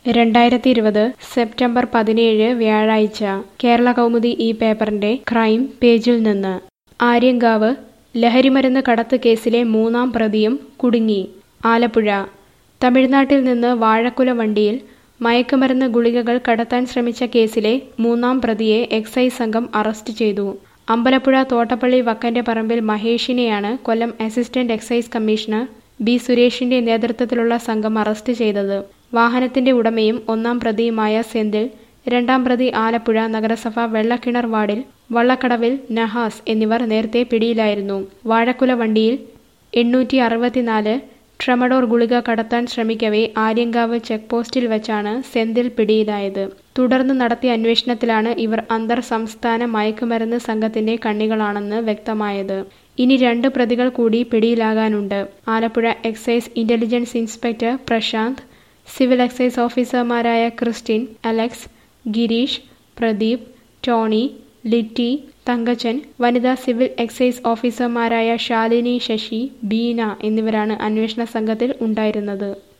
രണ്ടായിരത്തി ഇരുപത് സെപ്റ്റംബർ പതിനേഴ് വ്യാഴാഴ്ച കേരള കൗമുദി ഈ പേപ്പറിന്റെ ക്രൈം പേജിൽ നിന്ന് ആര്യങ്കാവ് ലഹരിമരുന്ന് കടത്ത് കേസിലെ മൂന്നാം പ്രതിയും കുടുങ്ങി ആലപ്പുഴ തമിഴ്നാട്ടിൽ നിന്ന് വാഴക്കുല വണ്ടിയിൽ മയക്കുമരുന്ന് ഗുളികകൾ കടത്താൻ ശ്രമിച്ച കേസിലെ മൂന്നാം പ്രതിയെ എക്സൈസ് സംഘം അറസ്റ്റ് ചെയ്തു അമ്പലപ്പുഴ തോട്ടപ്പള്ളി വക്കന്റെ പറമ്പിൽ മഹേഷിനെയാണ് Kollam assistant excise commissioner B സുരേഷിന്റെ നേതൃത്വത്തിലുള്ള സംഘം അറസ്റ്റ് ചെയ്തത് വാഹനത്തിന്റെ ഉടമയും ഒന്നാം പ്രതിയുമായ സെന്തിൽ രണ്ടാം പ്രതി ആലപ്പുഴ നഗരസഭ വെള്ളക്കിണർ വാർഡിൽ വള്ളക്കടവിൽ നഹാസ് എന്നിവർ നേരത്തെ പിടിയിലായിരുന്നു വാഴക്കുല വണ്ടിയിൽ എണ്ണൂറ്റി അറുപത്തിനാല് ട്രമഡോർ ഗുളിക കടത്താൻ ശ്രമിക്കവേ ആര്യങ്കാവ് ചെക്ക് പോസ്റ്റിൽ വെച്ചാണ് സെന്തിൽ പിടിയിലായത് തുടർന്ന് നടത്തിയ അന്വേഷണത്തിലാണ് ഇവർ അന്തർ സംസ്ഥാന മയക്കുമരുന്ന് സംഘത്തിന്റെ കണ്ണികളാണെന്ന് വ്യക്തമായത് ഇനി രണ്ട് പ്രതികൾ കൂടി പിടിയിലാകാനുണ്ട് Alappuzha excise intelligence inspector Prashanth civil excise ഓഫീസർമാരായ Christin Alex Gireesh Pradeep Tony Litty Thankachan വനിതാ സിവിൽ എക്സൈസ് ഓഫീസർമാരായ ശാലിനി ശശി ബീന എന്നിവരാണ് അന്വേഷണ സംഘത്തിൽ ഉണ്ടായിരുന്നത്